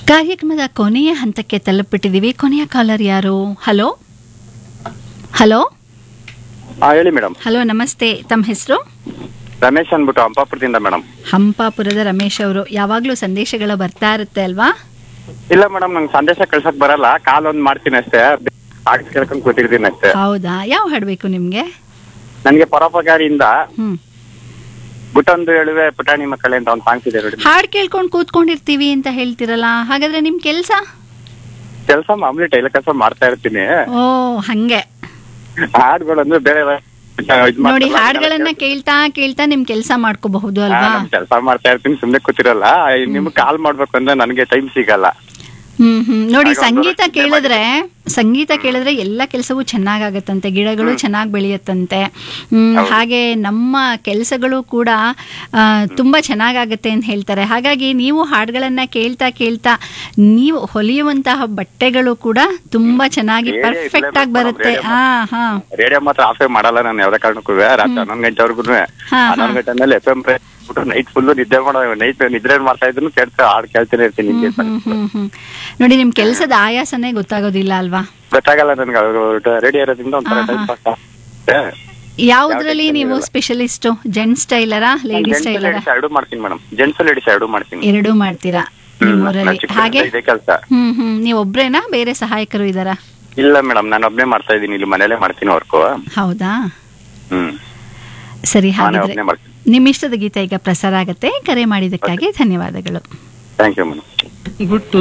ಕಾರ್ಯಕ್ರಮದ ಕೊನೆಯ ಹಂತಕ್ಕೆ ತಲುಪಿಟ್ಟಿದ್ದೀವಿ ಕೊನೆಯ ಕಾಲರ್ ಯಾರು ಹಲೋ ಹಲೋ ಹಾ ಹೇಳಿ ಮೇಡಮ್ ಹಲೋ ನಮಸ್ತೆ ತಮ್ಮ ಹೆಸರು ರಮೇಶ್ ಅಂದ್ಬಿಟ್ಟು ಹಂಪಾಪುರದಿಂದ ಮೇಡಮ್ ಹಂಪಾಪುರದ ರಮೇಶ್ ಅವರು ಯಾವಾಗಲೂ ಸಂದೇಶಗಳು ಬರ್ತಾ ಇರುತ್ತೆ ಅಲ್ವಾ ಇಲ್ಲ ಮೇಡಮ್ ನಂಗೆ ಸಂದೇಶ ಕಳ್ಸಕ್ ಬರಲ್ಲ ಕಾಲ್ ಒಂದ್ ಮಾಡ್ತೀನಿ ಅಷ್ಟೇ ಹಾಡ್ ಕೇಳ್ಕೊಂಡ್ ಕೂತಿರ್ತೀನಿ ಅಷ್ಟೇ ಹೌದಾ ಯಾವ ಹಾಡು ಬೇಕು ನಿಮಗೆ ನನ್ಗೆ ಪರೋಪಕಾರಿಯಿಂದ ಹ್ಮ್ ಬುಟ್ಟೊಂದು ಹೇಳುವೆ ಪುಟಾಣಿ ಮಕ್ಕಳೇ ಅಂತ ಒಂದು ಸಾಂಗ್ಸ್ ಇದೆ ನೋಡಿ ಹಾಡು ಕೇಳ್ಕೊಂಡು ಕೂತ್ಕೊಂಡಿರ್ತೀವಿ ಅಂತ ಹೇಳ್ತಿರಲ್ಲ ಹಾಗಾದ್ರೆ ನಿಮ್ಮ ಕೆಲಸ ಕೆಲಸ ಮಾಮೂಲಿ ಟೈಲರ್ ಕೆಲಸ ಮಾಡ್ತಾ ಇರ್ತೀನಿ ಓ ಹಂಗೆ ಹಾಡ್ಗಳಂದ್ರೆ ಬೇರೆ ನೋಡಿ ಹಾಡುಗಳನ್ನ ಕೇಳ್ತಾ ಕೇಳ್ತಾ ನಿಮ್ ಕೆಲಸ ಮಾಡ್ಕೋಬಹುದು ಅಲ್ವಾ ಕೆಲಸ ಮಾಡ್ತಾ ಇರ್ತೀನಿ ಸುಮ್ನೆ ಕೂತಿರಲ್ಲ ನಿಮ್ಗೆ ಕಾಲ್ ಮಾಡ್ಬೇಕು ಅಂದ್ರೆ ನನಗೆ ಟೈಮ್ ಸಿಗಲ್ಲ ಹ್ಮ್ ಹ್ಮ್ ನೋಡಿ ಹಾಗೆ ಒಂದು ಸಂಗೀತ ನಿದ್ದೆ ಕೇಳಿದ್ರೆ ಸಂಗೀತ ಕೇಳಿದ್ರೆ ಎಲ್ಲ ಕೆಲಸವೂ ಚೆನ್ನಾಗಾಗತ್ತಂತೆ ಗಿಡಗಳು ಚೆನ್ನಾಗಿ ಬೆಳೆಯತ್ತಂತೆ ಹ್ಮ್ ಹಾಗೆ ನಮ್ಮ ಕೆಲಸಗಳು ಕೂಡ ಆ, ತುಂಬಾ ಚೆನ್ನಾಗಾಗತ್ತೆ ಅಂತ ಹೇಳ್ತಾರೆ ಹಾಗಾಗಿ ನೀವು ಹಾಡುಗಳನ್ನ ಕೇಳ್ತಾ ಕೇಳ್ತಾ ನೀವು ಹೊಲಿಯುವಂತಹ ಬಟ್ಟೆಗಳು ಕೂಡ ತುಂಬಾ ಚೆನ್ನಾಗಿ Radio ಪರ್ಫೆಕ್ಟ್ ಆಗಿ ಇರ್ಲೇಬೇಕು ಬರುತ್ತೆ radio ಹಾ ಹಾ ರೇಡಿಯೋ ಮಾತ್ರ ಆಫೇ ಮಾಡಲ್ಲ ನಾನು ಯಾವ್ದೇ ಕಾರಣಕ್ಕೂ ರಾತ್ರಿ ಹನ್ನೊಂದು ಗಂಟೆವರೆಗೂ ಹಾ, ಹಾ. ಹನ್ನೊಂದು ಗಂಟೆ ಮೇಲೆ ಎಫ್ ಎಂ ನೈಟ್ ಫುಲ್ ನಿದ್ದೆ ಮಾಡೋ ನೈಟ್ ನಿದ್ರೆ ಮಾಡ್ತಾ ಇದ್ರು ಕೇಳ್ತಾ ಹಾಡ್ ಕೇಳ್ತಾನೆ ಇರ್ತೀನಿ ಹಿಂಗೆ ಹ್ಮ್ ಹ್ಮ್ ಹ್ಮ್ ನೋಡಿ ನಿಮ್ ಕೆಲಸದ ಆಯಾಸನೇ ಗೊತ್ತಾಗೋದಿಲ್ಲ ಅಲ್ವಾ ಗೊತ್ತಾಗಲ್ಲ ನನ್ಗೆ ರೇಡಿಯೋ ಇರೋದ್ರಿಂದ ಒಂಥರ ಹಾ, ಟೈಮ್ ಹಾ. ಪಾಸ್ ಯಾವ್ದ್ರಲ್ಲಿ tension ನೀವು ಇರಲ್ಲ. ಸ್ಪೆಷಲಿಸ್ಟ್ ಜೆಂಟ್ಸ್ ಟೈಲರಾ ಲೇಡೀಸ್ ಜೆಂಟ್ಸ್ ಟೈಲರಾ ಲೇಡೀಸ್ ಎರಡು ಮಾಡ್ತೀನಿ ಮೇಡಮ್ ಜೆಂಟ್ಸ್ ಲೇಡೀಸ್ ಎರಡು ಮಾಡ್ತೀನಿ ಎರಡೂ ಮಾಡ್ತೀರಾ ಹ್ಮ್, ನಿಮ್ಮೂರಲ್ಲಿ ನಾನ್ ಚಿಕ್ಕ ಹಾಗೆ ಇದೆ ಕೆಲಸ ಹ್ಮ್ ಹ್ಮ್ ನೀವು ಒಬ್ರೇನಾ ಬೇರೆ ಸಹಾಯಕರು ಇದಾರಾ ಇಲ್ಲ ಮೇಡಮ್ ನಾನು ಒಬ್ನೇ ಮಾಡ್ತಾ ಇದ್ದೀನಿ ಇಲ್ಲಿ ಮನೇಲೆ ಮಾಡ್ತೀನಿ ವರ್ಕು ಹೌದಾ ಹ್ಮ್ ಸರಿ ನಾನೇ ಹಾಗಿದ್ರೆ ಒಬ್ನೇ ಮಾಡ್ತೀನಿ ನಿಮ್ಮ ಇಷ್ಟದ ಗೀತೆ ಈಗ ಪ್ರಸಾರ ಆಗತ್ತೆ ಕರೆ ಮಾಡಿದ್ದಕ್ಕಾಗಿ ಧನ್ಯವಾದಗಳು ಥ್ಯಾಂಕ್ ಯು ಮೇಡಮ್ ಗುಟ್ಟು